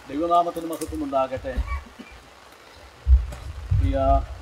ദൈവനാമത്തിന് മഹത്വം ഉണ്ടാകട്ടെ പ്രിയ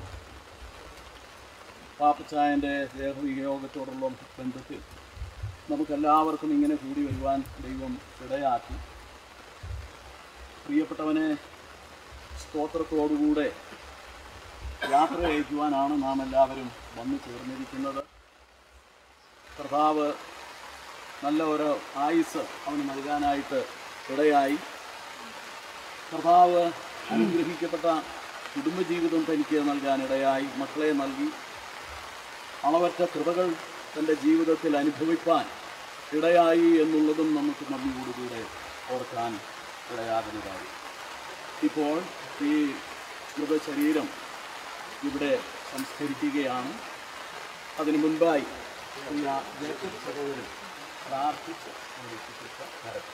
പാപ്പച്ചായൻ്റെ ദേഹവിയോഗത്തോടുള്ള ബന്ധത്തിൽ നമുക്കെല്ലാവർക്കും ഇങ്ങനെ കൂടി വരുവാൻ ദൈവം ഇടയാക്കി പ്രിയപ്പെട്ടവനെ സ്തോത്രത്തോടുകൂടെ യാത്ര അയക്കുവാനാണ് നാം എല്ലാവരും വന്നു ചേർന്നിരിക്കുന്നത് കർത്താവ് നല്ല ഒരു ആയുസ് അവന് നൽകാനായിട്ട് ഇടയായി കർത്താവ് അനുഗ്രഹിക്കപ്പെട്ട കുടുംബജീവിതം തനിക്ക് നൽകാൻ ഇടയായി മക്കളെ നൽകി അളവറ്റ കൃപകൾ തൻ്റെ ജീവിതത്തിൽ അനുഭവിപ്പാൻ ഇടയായി എന്നുള്ളതും നമുക്ക് നന്ദിയോടുകൂടെ ഓർക്കാൻ ഇടയാകുന്നതായി ഇപ്പോൾ ഈ മൃതശരീരം ഇവിടെ സംസ്കരിക്കുകയാണ് അതിനു മുൻപായി പ്രിയ ജേക്കബ് സഹോദരൻ പ്രാർത്ഥിച്ച് നമ്മുടെ ശുശ്രൂഷ നടത്തും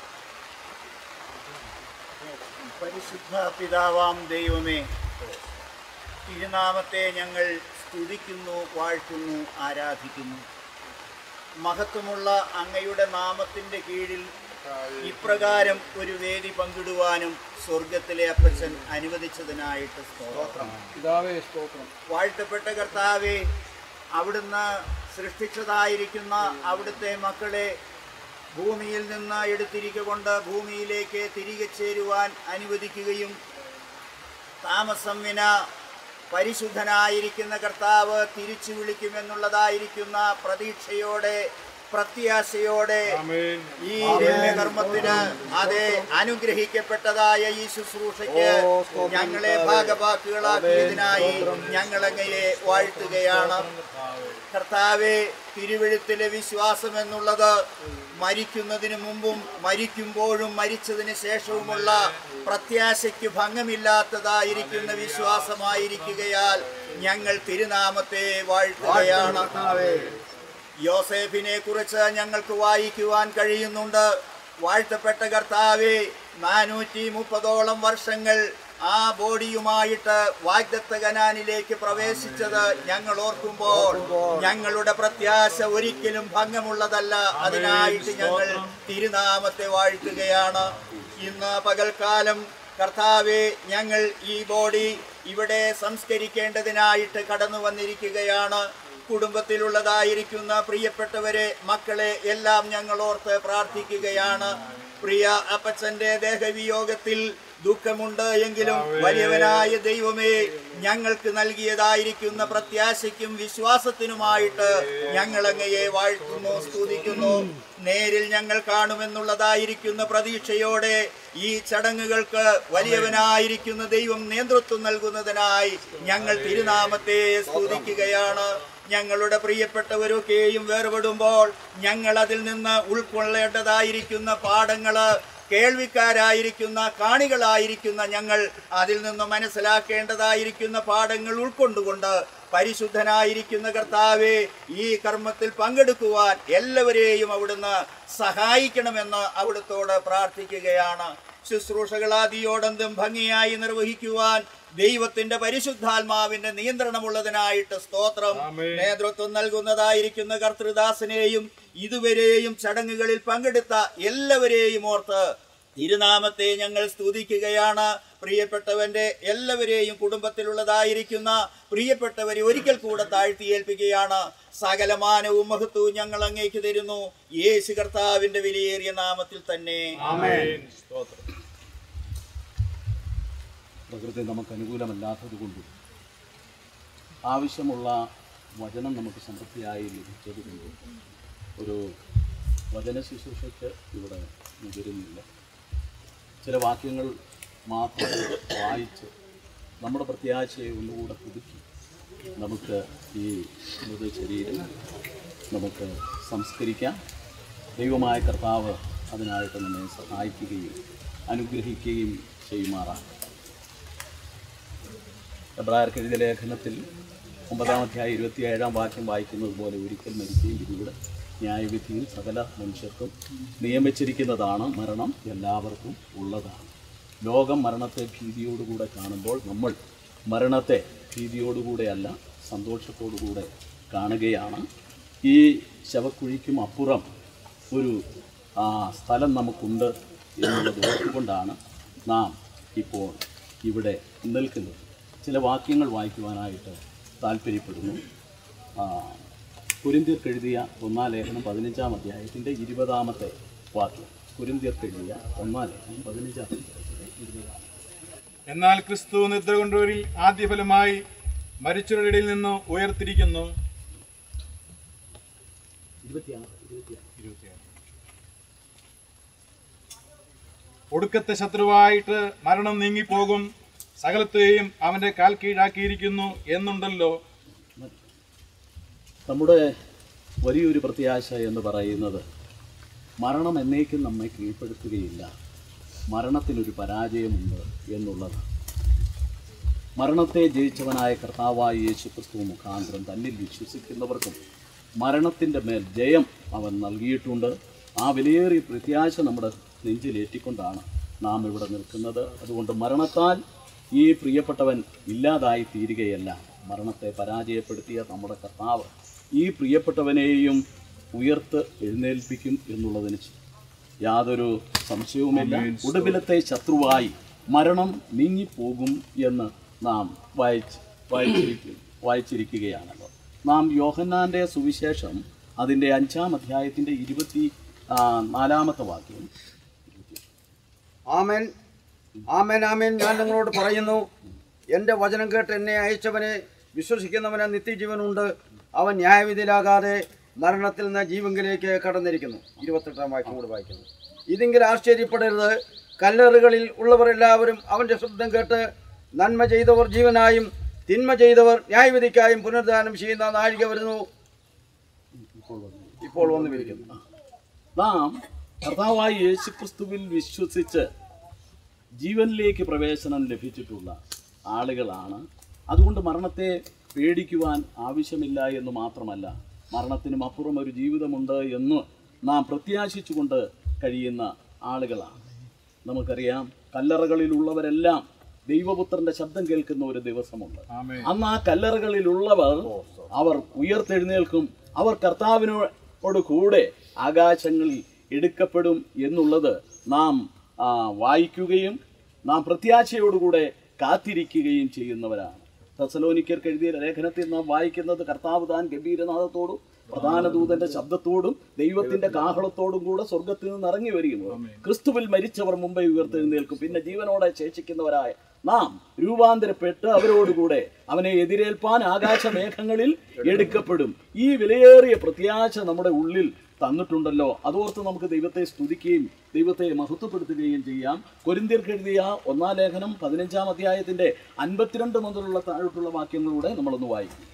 പരിശുദ്ധ പിതാവാം ദൈവമേ തിരുനാമത്തെ ഞങ്ങൾ സ്തുതിക്കുന്നു വാഴ്ത്തുന്നു ആരാധിക്കുന്നു മഹത്വമുള്ള അങ്ങയുടെ നാമത്തിൻ്റെ കീഴിൽ ഇപ്രകാരം ഒരു വേദി പങ്കിടുവാനും സ്വർഗത്തിലെ അപ്പച്ചൻ അനുവദിച്ചതിനായിട്ട് സ്തോത്രം പിതാവേ സ്തോത്രം വാഴ്ത്തപ്പെട്ട കർത്താവെ അവിടുന്ന് സൃഷ്ടിച്ചതായിരിക്കുന്ന അവിടുത്തെ മക്കളെ ഭൂമിയിൽ നിന്ന് എടുത്തിരിക്കൊണ്ട് ഭൂമിയിലേക്ക് തിരികെ ചേരുവാൻ അനുവദിക്കുകയും താമസം വിന പരിശുദ്ധനായിരിക്കുന്ന കർത്താവ് തിരിച്ചു വിളിക്കുമെന്നുള്ളതായിരിക്കുന്ന പ്രതീക്ഷയോടെ പ്രത്യാശയോടെ ഈ രമ്യകർമ്മത്തിന് അതെ അനുഗ്രഹിക്കപ്പെട്ടതായ ഈ ശുശ്രൂഷയ്ക്ക് ഞങ്ങളെ ഭാഗവാക്കുകളാക്കിയതിനായി ഞങ്ങളങ്ങയെ വാഴ്ത്തുകയാണ് കർത്താവെ തിരുവഴുത്തിലെ വിശ്വാസം എന്നുള്ളത് മരിക്കുന്നതിന് മുമ്പും മരിക്കുമ്പോഴും മരിച്ചതിന് ശേഷവുമുള്ള പ്രത്യാശയ്ക്ക് ഭംഗമില്ലാത്തതായിരിക്കുന്ന വിശ്വാസമായിരിക്കുകയാൽ ഞങ്ങൾ തിരുനാമത്തെ വാഴ്ത്തുകയാണ് യോസേഫിനെ കുറിച്ച് ഞങ്ങൾക്ക് വായിക്കുവാൻ കഴിയുന്നുണ്ട് വാഴ്ത്തപ്പെട്ട കർത്താവെ നാനൂറ്റി മുപ്പതോളം വർഷങ്ങൾ ആ ബോഡിയുമായിട്ട് വാഗ്ദത്ത കനാനിലേക്ക് പ്രവേശിച്ചത് ഞങ്ങൾ ഓർക്കുമ്പോൾ ഞങ്ങളുടെ പ്രത്യാശ ഒരിക്കലും ഭംഗമുള്ളതല്ല അതിനായിട്ട് ഞങ്ങൾ തിരുനാമത്തെ വാഴ്ത്തുകയാണ് ഇന്ന് പകൽക്കാലം കർത്താവെ ഞങ്ങൾ ഈ ബോഡി ഇവിടെ സംസ്കരിക്കേണ്ടതിനായിട്ട് കടന്നു വന്നിരിക്കുകയാണ് കുടുംബത്തിലുള്ളതായിരിക്കുന്ന പ്രിയപ്പെട്ടവരെ മക്കളെ എല്ലാം ഞങ്ങൾ ഓർത്ത് പ്രാർത്ഥിക്കുകയാണ് പ്രിയ അപ്പച്ചന്റെ ദേഹവിയോഗത്തിൽ ദുഃഖമുണ്ട് എങ്കിലും വലിയവനായ ദൈവമേ ഞങ്ങൾക്ക് നൽകിയതായിരിക്കുന്ന പ്രത്യാശയ്ക്കും വിശ്വാസത്തിനുമായിട്ട് ഞങ്ങൾ അങ്ങയെ വാഴ്ത്തുന്നു സ്തുതിക്കുന്നു നേരിൽ ഞങ്ങൾ കാണുമെന്നുള്ളതായിരിക്കുന്ന പ്രതീക്ഷയോടെ ഈ ചടങ്ങുകൾക്ക് വലിയവനായിരിക്കുന്ന ദൈവം നേതൃത്വം നൽകുന്നതിനായി ഞങ്ങൾ തിരുനാമത്തെ സ്തുതിക്കുകയാണ് ഞങ്ങളുടെ പ്രിയപ്പെട്ടവരൊക്കെയും വേർപെടുമ്പോൾ ഞങ്ങൾ അതിൽ നിന്ന് ഉൾക്കൊള്ളേണ്ടതായിരിക്കുന്ന പാഠങ്ങള് കേൾവിക്കാരായിരിക്കുന്ന കാണികളായിരിക്കുന്ന ഞങ്ങൾ അതിൽ നിന്ന് മനസ്സിലാക്കേണ്ടതായിരിക്കുന്ന പാഠങ്ങൾ ഉൾക്കൊണ്ടുകൊണ്ട് പരിശുദ്ധനായിരിക്കുന്ന കർത്താവെ ഈ കർമ്മത്തിൽ പങ്കെടുക്കുവാൻ എല്ലാവരെയും അവിടുന്ന് സഹായിക്കണമെന്ന് അവിടുത്തോട് പ്രാർത്ഥിക്കുകയാണ് ശുശ്രൂഷകളാദിയോടന്തും ഭംഗിയായി നിർവഹിക്കുവാൻ ദൈവത്തിന്റെ പരിശുദ്ധാത്മാവിന്റെ നിയന്ത്രണമുള്ളതിനായിട്ട് സ്തോത്രം നേതൃത്വം നൽകുന്നതായിരിക്കുന്ന കർത്തൃദാസനെയും ഇതുവരെയും ചടങ്ങുകളിൽ പങ്കെടുത്ത എല്ലാവരെയും ഓർത്ത് തിരുനാമത്തെ ഞങ്ങൾ സ്തുതിക്കുകയാണ് പ്രിയപ്പെട്ടവന്റെ എല്ലാവരെയും കുടുംബത്തിലുള്ളതായിരിക്കുന്ന പ്രിയപ്പെട്ടവരെ ഒരിക്കൽ കൂടെ താഴ്ത്തി ഏൽപ്പിക്കുകയാണ് സകലമാനവും മഹത്വവും ഞങ്ങൾ അങ്ങേക്ക് തരുന്നു യേശു കർത്താവിന്റെ വിലയേറിയ നാമത്തിൽ തന്നെ പ്രകൃതി നമുക്ക് അനുകൂലമല്ലാത്തത് കൊണ്ടും ആവശ്യമുള്ള വചനം നമുക്ക് സമൃദ്ധിയായി ലഭിച്ചത് കൊണ്ടും ഒരു വചന ശുശ്രൂഷയ്ക്ക് ഇവിടെ മുതിരുന്നില്ല ചില വാക്യങ്ങൾ മാത്രം വായിച്ച് നമ്മുടെ പ്രത്യാശയെ ഒന്നുകൂടെ പുതുക്കി നമുക്ക് ഈ മൃത ശരീരം നമുക്ക് സംസ്കരിക്കാം ദൈവമായ കർത്താവ് അതിനായിട്ട് നമ്മെ സഹായിക്കുകയും അനുഗ്രഹിക്കുകയും ചെയ്യുമാറാണ് എബ്രായർക്ക് എഴുതിയ ലേഖനത്തിൽ ഒമ്പതാം അധ്യായം ഇരുപത്തിയേഴാം വാക്യം വായിക്കുന്നത് പോലെ ഒരിക്കൽ മരിക്കുകയും പിന്നീട് ന്യായവിധിയിൽ സകല മനുഷ്യർക്കും നിയമിച്ചിരിക്കുന്നതാണ് മരണം എല്ലാവർക്കും ഉള്ളതാണ് ലോകം മരണത്തെ ഭീതിയോടുകൂടെ കാണുമ്പോൾ നമ്മൾ മരണത്തെ ഭീതിയോടുകൂടെയല്ല സന്തോഷത്തോടുകൂടെ കാണുകയാണ് ഈ ശവക്കുഴിക്കും അപ്പുറം ഒരു ആ, സ്ഥലം നമുക്കുണ്ട് എന്നുള്ളത് ഓർത്തുകൊണ്ടാണ് നാം ഇപ്പോൾ ഇവിടെ നിൽക്കുന്നത് ചില വാക്യങ്ങൾ വായിക്കുവാനായിട്ട് താല്പര്യപ്പെടുന്നു ആ, കുരിന്തിയർക്കെഴുതിയ ഒന്നാം ലേഖനം പതിനഞ്ചാം അധ്യായത്തിൻ്റെ ഇരുപതാമത്തെ വാക്യം കുരിന്തിയർക്കെഴുതിയ ഒന്നാം ലേഖനം പതിനഞ്ചാം അധ്യായത്തിൻ്റെ ഇരുപതാം എന്നാൽ ക്രിസ്തു നിദ്ര കൊണ്ടുവരിൽ ആദ്യഫലമായി മരിച്ചവരുടെ ഇടയിൽ നിന്ന് ഉയർത്തിരിക്കുന്നു ഇരുപത്തിയാറ് ഇരുപത്തിയാറ് ഒടുക്കത്തെ ശത്രുവായിട്ട് മരണം നീങ്ങിപ്പോകും സകലത്തെയും അവന്റെ കാൽ കീഴാക്കിയിരിക്കുന്നു എന്നുണ്ടല്ലോ നമ്മുടെ വലിയൊരു പ്രത്യാശ എന്ന് പറയുന്നത് മരണം എന്നേക്കും നമ്മെ കീഴ്പ്പെടുത്തുകയില്ല മരണത്തിനൊരു പരാജയമുണ്ട് എന്നുള്ളത് മരണത്തെ ജയിച്ചവനായ കർത്താവായ യേശു ക്രിസ്തു മുഖാന്തരം തന്നിൽ വിശ്വസിക്കുന്നവർക്കും മരണത്തിൻ്റെ മേൽ ജയം അവൻ നൽകിയിട്ടുണ്ട് ആ വിലയേറിയ പ്രത്യാശ നമ്മുടെ നെഞ്ചിലേറ്റിക്കൊണ്ടാണ് നാം ഇവിടെ നിൽക്കുന്നത് അതുകൊണ്ട് മരണത്താൽ ഈ പ്രിയപ്പെട്ടവൻ ഇല്ലാതായി തീരുകയല്ല മരണത്തെ പരാജയപ്പെടുത്തിയ നമ്മുടെ കർത്താവ് ഈ പ്രിയപ്പെട്ടവനെയും ഉയർത്ത് എഴുന്നേൽപ്പിക്കും എന്നുള്ളതിന് യാതൊരു സംശയവുമില്ല ഒടുവിലത്തെ ശത്രുവായി മരണം നീങ്ങിപ്പോകും എന്ന് നാം വായിച്ച് വായിച്ചിരിക്കും വായിച്ചിരിക്കുകയാണല്ലോ നാം യോഹന്നാൻ്റെ സുവിശേഷം അതിൻ്റെ അഞ്ചാം അധ്യായത്തിൻ്റെ ഇരുപത്തി ആ, നാലാമത്തെ വാക്യം ആമേൻ ആമേൻ ആമേൻ ഞാൻ നിങ്ങളോട് പറയുന്നു എൻ്റെ വചനം കേട്ട് എന്നെ അയച്ചവനെ വിശ്വസിക്കുന്നവന് നിത്യജീവനുണ്ട് അവൻ ന്യായവിധിയിലാകാതെ മരണത്തിൽ നിന്ന് ജീവങ്കിലേക്ക് കടന്നിരിക്കുന്നു ഇരുപത്തെട്ടാം വാക്യം കൂടി വായിക്കുന്നു ഇതെങ്കിൽ ആശ്ചര്യപ്പെടരുത് കല്ലറുകളിൽ ഉള്ളവർ എല്ലാവരും അവൻ്റെ ശബ്ദം കേട്ട് നന്മ ചെയ്തവർ ജീവനായും തിന്മ ചെയ്തവർ ന്യായവിധിക്കായും പുനരുദ്ധാനം ചെയ്യുന്ന നാഴിക വരുന്നു ഇപ്പോൾ വന്നു വിരിക്കുന്നു നാം കർത്താവായ യേശുക്രിസ്തുവിൽ വിശ്വസിച്ച് ജീവനിലേക്ക് പ്രവേശനം ലഭിച്ചിട്ടുള്ള ആളുകളാണ് അതുകൊണ്ട് മരണത്തെ പേടിക്കുവാൻ ആവശ്യമില്ല എന്ന് മാത്രമല്ല മരണത്തിനും അപ്പുറം ഒരു ജീവിതമുണ്ട് എന്ന് നാം പ്രത്യാശിച്ചുകൊണ്ട് കഴിയുന്ന ആളുകളാണ് നമുക്കറിയാം കല്ലറകളിലുള്ളവരെല്ലാം ദൈവപുത്രന്റെ ശബ്ദം കേൾക്കുന്ന ഒരു ദിവസമുണ്ട് ആമേൻ അന്ന് ആ കല്ലറകളിലുള്ളവർ അവർ ഉയർത്തെഴുന്നേൽക്കും അവർ കർത്താവിനോട് കൂടെ ആകാശങ്ങളിൽ എടുക്കപ്പെടും എന്നുള്ളത് നാം ആ, വായിക്കുകയും നാം പ്രത്യാശയോടുകൂടെ കാത്തിരിക്കുകയും ചെയ്യുന്നവരാണ് തെസലോനിക്കർക്ക് എഴുതിയ ലേഖനത്തിൽ നാം വായിക്കുന്നത് കർത്താവ് താൻ ഗംഭീരനാഥത്തോടും പ്രധാന ദൂതന്റെ ശബ്ദത്തോടും ദൈവത്തിന്റെ കാഹളത്തോടും കൂടെ സ്വർഗത്തിൽ നിന്ന് ഇറങ്ങി വരികയും ക്രിസ്തുവിൽ മരിച്ചവർ മുമ്പേ ഉയർത്തെഴുന്നേൽക്കും പിന്നെ ജീവനോടെ ശേഷിക്കുന്നവരായ നാം രൂപാന്തരപ്പെട്ട് അവരോടുകൂടെ അവനെ എതിരേൽപ്പാൻ ആകാശമേഘങ്ങളിൽ എടുക്കപ്പെടും ഈ വിലയേറിയ പ്രത്യാശ നമ്മുടെ ഉള്ളിൽ തന്നിട്ടുണ്ടല്ലോ അതോർത്ത് നമുക്ക് ദൈവത്തെ സ്തുതിക്കുകയും ദൈവത്തെ മഹത്വപ്പെടുത്തുകയും ചെയ്യാം കൊരിന്തിയർക്ക് എഴുതിയ ഒന്നാം ലേഖനം പതിനഞ്ചാം അധ്യായത്തിന്റെ അൻപത്തിരണ്ട് മുതലുള്ള താഴോട്ടുള്ള വാക്യങ്ങളിലൂടെ നമ്മളൊന്ന് വായിക്കും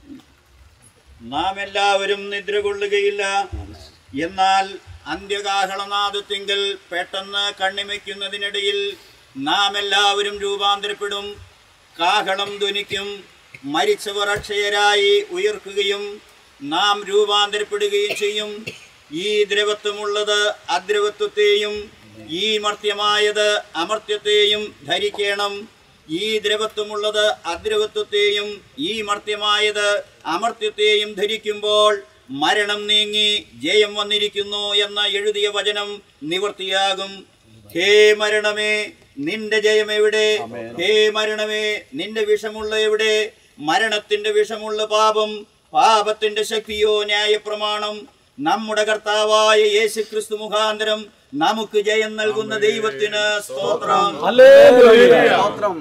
നാം എല്ലാവരും നിദ്ര കൊള്ളുകയില്ല എന്നാൽ അന്ത്യകാഹളനാദത്തിങ്കൽ പെട്ടെന്ന് കണ്ണിമയ്ക്കുന്നതിനിടയിൽ നാം എല്ലാവരും രൂപാന്തരപ്പെടും കാഹളം ധ്വനിക്കും മരിച്ചവർ അക്ഷയരായി ഉയർക്കുകയും നാം രൂപാന്തരപ്പെടുകയും ചെയ്യും ഈ ദ്രവത്വമുള്ളത് അദ്രവത്വത്തെയും ഈ മർത്യമായത് അമർത്യത്തെയും ധരിക്കണം ഈ ദ്രവത്വമുള്ളത് അദ്രവത്വത്തെയും ഈ മർത്യമായത് അമർത്യത്തെയും ധരിക്കുമ്പോൾ മരണം നീങ്ങി ജയം വന്നിരിക്കുന്നു എന്ന എഴുതിയ വചനം നിവർത്തിയാകും ഹേ മരണമേ നിന്റെ ജയം എവിടെ ഹേ മരണമേ നിന്റെ വിഷമുള്ള എവിടെ മരണത്തിന്റെ വിഷമുള്ള പാപം പാപത്തിന്റെ ശക്തിയോ ന്യായപ്രമാണം നമ്മുടെ കർത്താവായ യേശു ക്രിസ്തു മുഖാന്തരം നമുക്ക് ജയം നൽകുന്ന ദൈവത്തിന് സ്തോത്രം സ്തോത്രം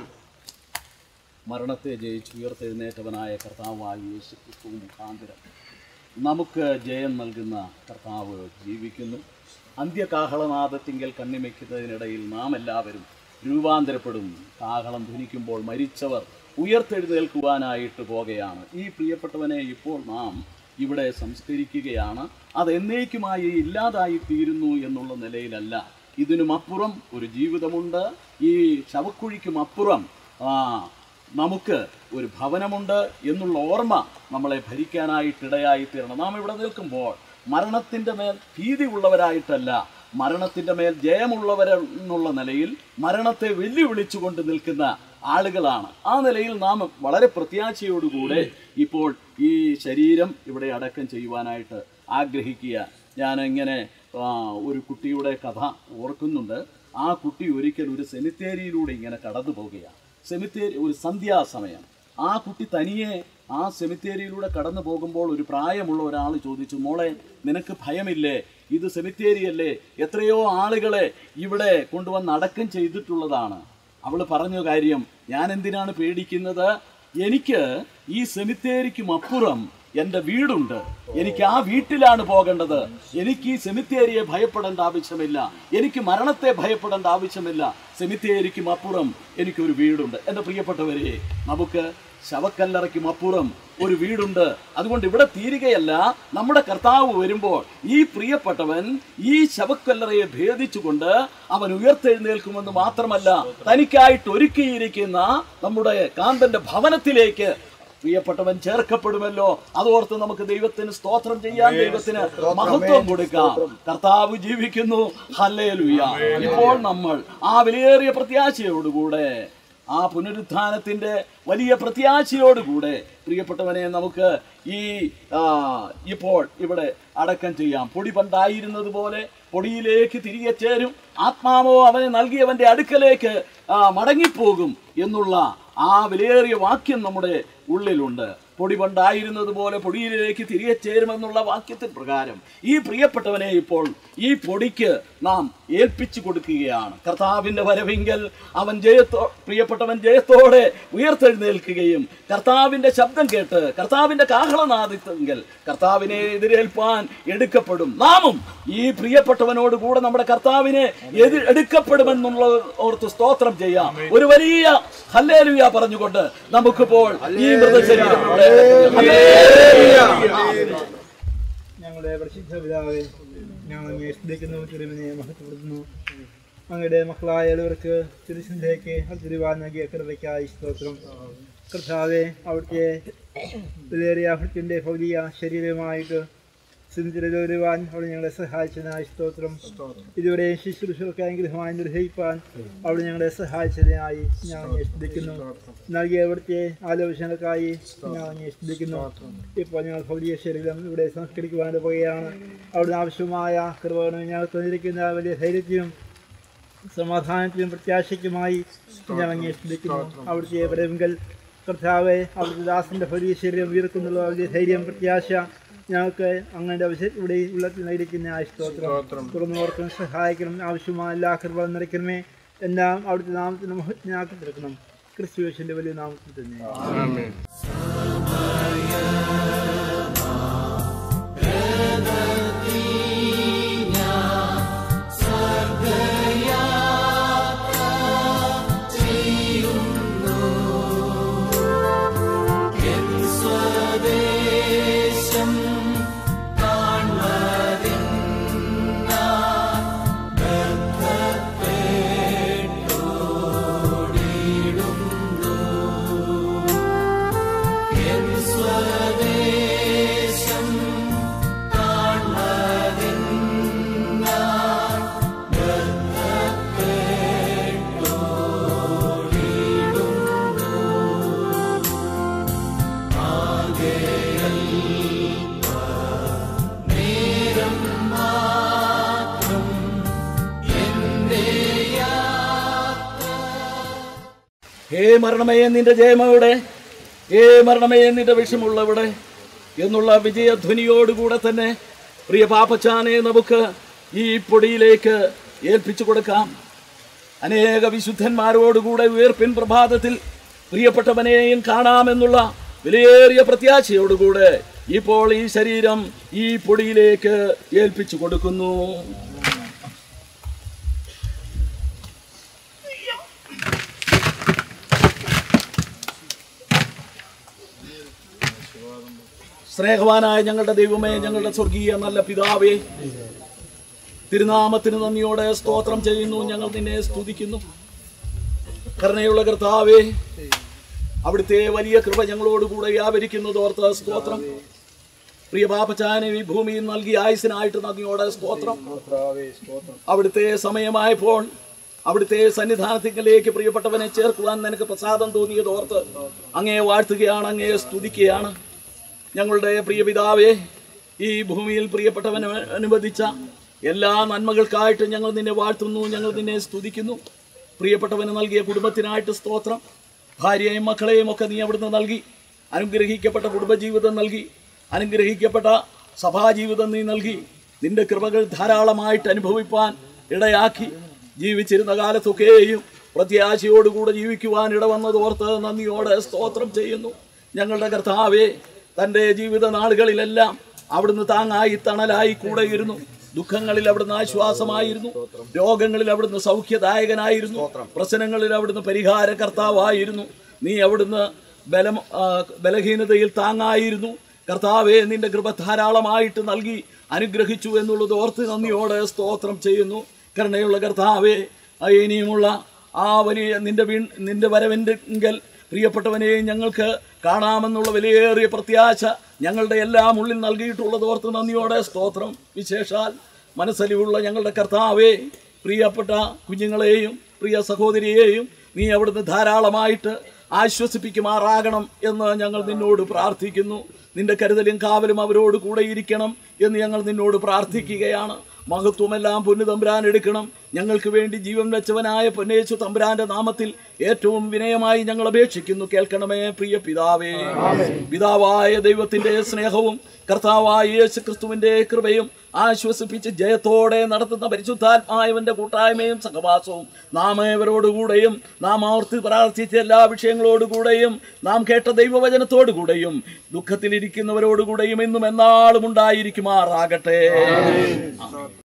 മരണത്തെ ജയിച്ച് ഉയർത്തെഴുന്നേറ്റവനായ കർത്താവായ യേശു ക്രിസ്തു മുഖാന്തരം നമുക്ക് ജയം നൽകുന്ന കർത്താവ് ജീവിക്കുന്നു അന്ത്യകാഹളനാദത്തിങ്കൽ കണ്ണിമയ്ക്കുന്നതിനിടയിൽ നാം എല്ലാവരും രൂപാന്തരപ്പെടും കാഹളം ധ്വനിക്കുമ്പോൾ മരിച്ചവർ ഉയർത്തെഴുന്നേൽക്കുവാനായിട്ട് പോകുകയാണ് ഈ പ്രിയപ്പെട്ടവനെ ഇപ്പോൾ നാം ഇവിടെ സംസ്കരിക്കുകയാണ് അത് എന്നേക്കുമായി ഇല്ലാതായി തീരുന്നു എന്നുള്ള നിലയിലല്ല ഇതിനുമപ്പുറം ഒരു ജീവിതമുണ്ട് ഈ ശവക്കുഴിക്കും അപ്പുറം ആ നമുക്ക് ഒരു ഭവനമുണ്ട് എന്നുള്ള ഓർമ്മ നമ്മളെ ഭരിക്കാനായിട്ടിടയായി തീരണം നാം ഇവിടെ നിൽക്കുമ്പോൾ മരണത്തിൻ്റെ മേൽ ഭീതി ഉള്ളവരായിട്ടല്ല മരണത്തിൻ്റെ മേൽ ജയമുള്ളവരെന്നുള്ള നിലയിൽ മരണത്തെ വെല്ലുവിളിച്ചുകൊണ്ട് നിൽക്കുന്ന ആളുകളാണ് ആ നിലയിൽ നാം വളരെ പ്രത്യാശയോടുകൂടെ ഇപ്പോൾ ഈ ശരീരം ഇവിടെ അടക്കം ചെയ്യുവാനായിട്ട് ആഗ്രഹിക്കുക ഞാൻ ഇങ്ങനെ ആ, ഒരു കുട്ടിയുടെ കഥ ഓർക്കുന്നുണ്ട് ആ കുട്ടി ഒരിക്കൽ ഒരു സെമിത്തേരിയിലൂടെ ഇങ്ങനെ കടന്നു പോവുകയാണ് സെമിത്തേരി ഒരു സന്ധ്യാസമയം ആ കുട്ടി തനിയെ ആ സെമിത്തേരിയിലൂടെ കടന്നു പോകുമ്പോൾ ഒരു പ്രായമുള്ള ഒരാൾ ചോദിച്ചു മോളെ നിനക്ക് ഭയമില്ലേ ഇത് സെമിത്തേരിയല്ലേ എത്രയോ ആളുകളെ ഇവിടെ കൊണ്ടുവന്ന് അടക്കം ചെയ്തിട്ടുള്ളതാണ് അവൾ പറഞ്ഞു കാര്യം ഞാൻ എന്തിനാണ് പേടിക്കുന്നത് എനിക്ക് ഈ സെമിത്തേരിക്കും അപ്പുറം എൻ്റെ വീടുണ്ട് എനിക്ക് ആ വീട്ടിലാണ് പോകേണ്ടത് എനിക്ക് ഈ സെമിത്തേരിയെ ഭയപ്പെടേണ്ട ആവശ്യമില്ല എനിക്ക് മരണത്തെ ഭയപ്പെടേണ്ട ആവശ്യമില്ല സെമിത്തേരിക്കും അപ്പുറം എനിക്കൊരു വീടുണ്ട് എൻ്റെ പ്രിയപ്പെട്ടവരെ നമുക്ക് ശവക്കല്ലറയ്ക്കും അപ്പുറം ഒരു വീടുണ്ട് അതുകൊണ്ട് ഇവിടെ തീരുകയല്ല നമ്മുടെ കർത്താവ് വരുമ്പോൾ ഈ പ്രിയപ്പെട്ടവൻ ഈ ശവക്കല്ലറയെ ഭേദിച്ചുകൊണ്ട് അവൻ ഉയർത്തെഴുന്നേൽക്കുമെന്ന് മാത്രമല്ല തനിക്കായിട്ട് ഒരുക്കിയിരിക്കുന്ന നമ്മുടെ കാന്തന്റെ ഭവനത്തിലേക്ക് പ്രിയപ്പെട്ടവൻ ചേർക്കപ്പെടുമല്ലോ അതോർത്ത് നമുക്ക് ദൈവത്തിന് സ്തോത്രം ചെയ്യാൻ ദൈവത്തിന് മഹത്വം കൊടുക്കാം കർത്താവ് ജീവിക്കുന്നു ഹല്ലേലൂയ ഇപ്പോൾ നമ്മൾ ആ വിലയേറിയ പ്രത്യാശയോടുകൂടെ ആ പുനരുത്ഥാനത്തിന്റെ വലിയ പ്രത്യാശയോടുകൂടെ പ്രിയപ്പെട്ടവനെ നമുക്ക് ഈ ആ, ഇപ്പോൾ ഇവിടെ അടക്കം ചെയ്യാം പൊടി പണ്ടായിരുന്നത് പോലെ പൊടിയിലേക്ക് തിരികെ ചേരും ആത്മാവോ അവനെ നൽകിയവന്റെ അടുക്കലേക്ക് ആ, മടങ്ങിപ്പോകും എന്നുള്ള ആ വിലയേറിയ വാക്യം നമ്മുടെ ഉള്ളിലുണ്ട് പൊടി പണ്ടായിരുന്നത് പോലെ പൊടിയിലേക്ക് തിരികെ ചേരുമെന്നുള്ള വാക്യത്തിന് പ്രകാരം ഈ പ്രിയപ്പെട്ടവനെ ഇപ്പോൾ ഈ പൊടിക്ക് നാം ഏൽപ്പിച്ചു കൊടുക്കുകയാണ് കർത്താവിന്റെ വരവിങ്കൽ അവൻ ജയത്തോ പ്രിയപ്പെട്ടവൻ ജയത്തോടെ ഉയർത്തെഴുന്നേൽക്കുകയും കർത്താവിന്റെ ശബ്ദം കേട്ട് കർത്താവിന്റെ കാഹളനാദിത്വങ്കൽ കർത്താവിനെ എതിരേൽപ്പാൻ എടുക്കപ്പെടും നാമും ഈ പ്രിയപ്പെട്ടവനോട് കൂടെ നമ്മുടെ കർത്താവിനെ എതിർ എടുക്കപ്പെടുമെന്നുള്ള ഓർത്ത് സ്തോത്രം ചെയ്യാം ഒരു വലിയ ഹല്ലേലുയ പറഞ്ഞുകൊണ്ട് നമുക്കിപ്പോൾ ഈ മൃതശരീരങ്ങളുടെ ഞങ്ങളുടെ പരിശുദ്ധ പിതാവേ ഞങ്ങൾ അങ്ങേ സ്തുതിക്കുന്നു തിരുവിനെ മഹത്വപ്പെടുത്തുന്നു അങ്ങയുടെ മക്കളായവർക്ക് തിരുസിലേക്ക് തിരുവാൻ നൽകിയ കൃപയ്ക്കായി സ്തോത്രം കർത്താവെ അവിടുത്തെ വിലയേറിയ അവിടുത്തെ ഭൗതിക ശരീരമായിട്ട് സിന്ധിരുവാൻ അവിടെ ഞങ്ങളെ സഹായിച്ചതിനായി സ്തോത്രം ഇതുവരെ ശുശ്രൂഷകൾക്ക് അനുഗ്രഹമായി നിർവഹിപ്പാൻ അവിടെ ഞങ്ങളെ സഹായിച്ചതിനായി ഞാൻ അങ്ങേ സ്തുതിക്കുന്നു നൽകിയ അവിടുത്തെ ആലോചനകൾക്കായി ഞാൻ അങ്ങേ സ്തുതിക്കുന്നു ഇപ്പോൾ ഞങ്ങൾ ഭൗതിക ശരീരം ഇവിടെ സംസ്കരിക്കുവാൻ പോവുകയാണ് അവിടുന്ന് ആവശ്യമായ കൃപകളും ഞങ്ങൾ തന്നിരിക്കുന്ന വലിയ ധൈര്യത്തിനും സമാധാനത്തിനും പ്രത്യാശയ്ക്കുമായി ഞാൻ അങ്ങേ സ്തുതിക്കുന്നു അവിടുത്തെ വരവുങ്കൽ കർത്താവെ അവിടുത്തെ ദാസന്റെ ഭൗതിക ശരീരം ഉയർക്കുന്നുള്ള വലിയ ധൈര്യം പ്രത്യാശ ഞങ്ങൾക്ക് അങ്ങയുടെ അവസരം ഇവിടെ ഉള്ളത്തിൽ നയിക്കുന്ന ആ സ്തോത്രം തുറന്നു ഓർക്കണം സഹായിക്കണം ആവശ്യമായ എല്ലാ കൃപകളും നിറയ്ക്കണമേ എല്ലാം അവിടുത്തെ നാമത്തിന് മഹജ്ഞാക്കി തീർക്കണം ക്രിസ്തുവേശന്റെ വലിയ നാമത്തിൽ തന്നെ ഹേ മരണമേ നിന്റെ ജയമവിടെ ഹേ മരണമേ നിന്റെ വിഷമുള്ളവിടെ എന്നുള്ള വിജയധ്വനിയോടുകൂടെ തന്നെ പ്രിയ പാപ്പച്ചാനെ നമുക്ക് ഈ പൊടിയിലേക്ക് ഏൽപ്പിച്ചു കൊടുക്കാം അനേക വിശുദ്ധന്മാരോടുകൂടെ ഉയർപ്പിൻ പ്രഭാതത്തിൽ പ്രിയപ്പെട്ടവനെയും കാണാമെന്നുള്ള വിലയേറിയ പ്രത്യാശയോടുകൂടെ ഇപ്പോൾ ഈ ശരീരം ഈ പൊടിയിലേക്ക് ഏൽപ്പിച്ചു കൊടുക്കുന്നു സ്നേഹവാനായ ഞങ്ങളുടെ ദൈവമേ ഞങ്ങളുടെ സ്വർഗീയ നല്ല പിതാവേ തിരുനാമത്തിന് നന്ദിയോടെ സ്തോത്രം ചെയ്യുന്നു ഞങ്ങൾ നിന്നെ സ്തുതിക്കുന്നു കരുണയുള്ള കർത്താവേ അവിടുത്തെ വലിയ കൃപ ഞങ്ങളോടുകൂടെ വ്യാപരിക്കുന്നത് ഓർത്ത് സ്തോത്രം പ്രിയ പാപ്പച്ചാനെ ഈ ഭൂമിയിൽ നൽകിയ ആയുസിനായിട്ട് നന്ദിയോടെ സ്തോത്രം അവിടുത്തെ സമയമായപ്പോൾ അവിടുത്തെ സന്നിധാനത്തിലേക്ക് പ്രിയപ്പെട്ടവനെ ചേർക്കുവാൻ നിനക്ക് പ്രസാദം തോന്നിയത് ഓർത്ത് അങ്ങേ വാഴ്ത്തുകയാണ് അങ്ങേ സ്തുതിക്കുകയാണ് ഞങ്ങളുടെ പ്രിയ പിതാവേ ഈ ഭൂമിയിൽ പ്രിയപ്പെട്ടവന് അനുവദിച്ച എല്ലാ നന്മകൾക്കായിട്ട് ഞങ്ങൾ നിന്നെ വാഴ്ത്തുന്നു ഞങ്ങൾ നിന്നെ സ്തുതിക്കുന്നു പ്രിയപ്പെട്ടവന് നൽകിയ കുടുംബത്തിനായിട്ട് സ്തോത്രം ഭാര്യയെയും മക്കളെയും ഒക്കെ നീ അവിടുന്ന് നൽകി അനുഗ്രഹിക്കപ്പെട്ട കുടുംബജീവിതം നൽകി അനുഗ്രഹിക്കപ്പെട്ട സഭാജീവിതം നീ നൽകി നിന്റെ കൃപകൾ ധാരാളമായിട്ട് അനുഭവിപ്പാൻ ഇടയാക്കി ജീവിച്ചിരുന്ന കാലത്തൊക്കെയും പ്രത്യാശയോടുകൂടെ ജീവിക്കുവാൻ ഇടവന്നതോർത്ത് നന്ദിയോടെ സ്തോത്രം ചെയ്യുന്നു ഞങ്ങളുടെ കർത്താവേ തൻ്റെ ജീവിത നാളുകളിലെല്ലാം അവിടുന്ന് താങ്ങായി തണലായി കൂടെയിരുന്നു ദുഃഖങ്ങളിൽ അവിടുന്ന് ആശ്വാസമായിരുന്നു രോഗങ്ങളിൽ അവിടുന്ന് സൗഖ്യദായകനായിരുന്നു പ്രശ്നങ്ങളിൽ അവിടുന്ന് പരിഹാര കർത്താവായിരുന്നു നീ അവിടുന്ന് ബലം ആ, ബലഹീനതയിൽ താങ്ങായിരുന്നു കർത്താവെ നിന്റെ കൃപ ധാരാളമായിട്ട് നൽകി അനുഗ്രഹിച്ചു എന്നുള്ളത് ഓർത്ത് നന്ദിയോടെ സ്തോത്രം ചെയ്യുന്നു കരുണയുള്ള കർത്താവെ ആ ഇനിയുമുള്ള ആ വലിയ നിന്റെ വീൺ നിന്റെ വരവെങ്കിൽ പ്രിയപ്പെട്ടവനെ ഞങ്ങൾക്ക് കാണാമെന്നുള്ള വിലയേറിയ പ്രത്യാശ ഞങ്ങളുടെ എല്ലാം ഉള്ളിൽ നൽകിയിട്ടുള്ളത് ഓർത്ത് നന്ദിയോടെ സ്തോത്രം വിശേഷാൽ മനസ്സലിവുള്ള ഞങ്ങളുടെ കർത്താവെ പ്രിയപ്പെട്ട കുഞ്ഞുങ്ങളെയും പ്രിയ സഹോദരിയെയും നീ അവിടുന്ന് ധാരാളമായിട്ട് ആശ്വസിപ്പിക്കുമാറാകണം എന്ന് ഞങ്ങൾ നിന്നോട് പ്രാർത്ഥിക്കുന്നു നിന്റെ കരുതലും കാവലും അവരോട് കൂടെ ഇരിക്കണം എന്ന് ഞങ്ങൾ നിന്നോട് പ്രാർത്ഥിക്കുകയാണ് മഹത്വമെല്ലാം പൊന്നു തമ്പുരാൻ എടുക്കണം ഞങ്ങൾക്ക് വേണ്ടി ജീവൻ വെച്ചവനായ പൊന്നേശു തമ്പുരാന്റെ നാമത്തിൽ ഏറ്റവും വിനയമായി ഞങ്ങൾ അപേക്ഷിക്കുന്നു കേൾക്കണമേ പ്രിയ പിതാവേ പിതാവായ ദൈവത്തിന്റെ സ്നേഹവും കർത്താവായ യേശു ക്രിസ്തുവിന്റെ കൃപയും ആശ്വസിപ്പിച്ച് ജയത്തോടെ നടത്തുന്ന പരിശുദ്ധാത്മായവന്റെ കൂട്ടായ്മയും സഹവാസവും നാം ഏവരോടുകൂടെയും നാം ഓർത്ത് പ്രാർത്ഥിച്ച എല്ലാ വിഷയങ്ങളോടുകൂടെയും നാം കേട്ട ദൈവവചനത്തോടുകൂടെയും ദുഃഖത്തിലിരിക്കുന്നവരോടുകൂടെയും എന്നും എന്നാളും ഉണ്ടായിരിക്കുമാറാകട്ടെ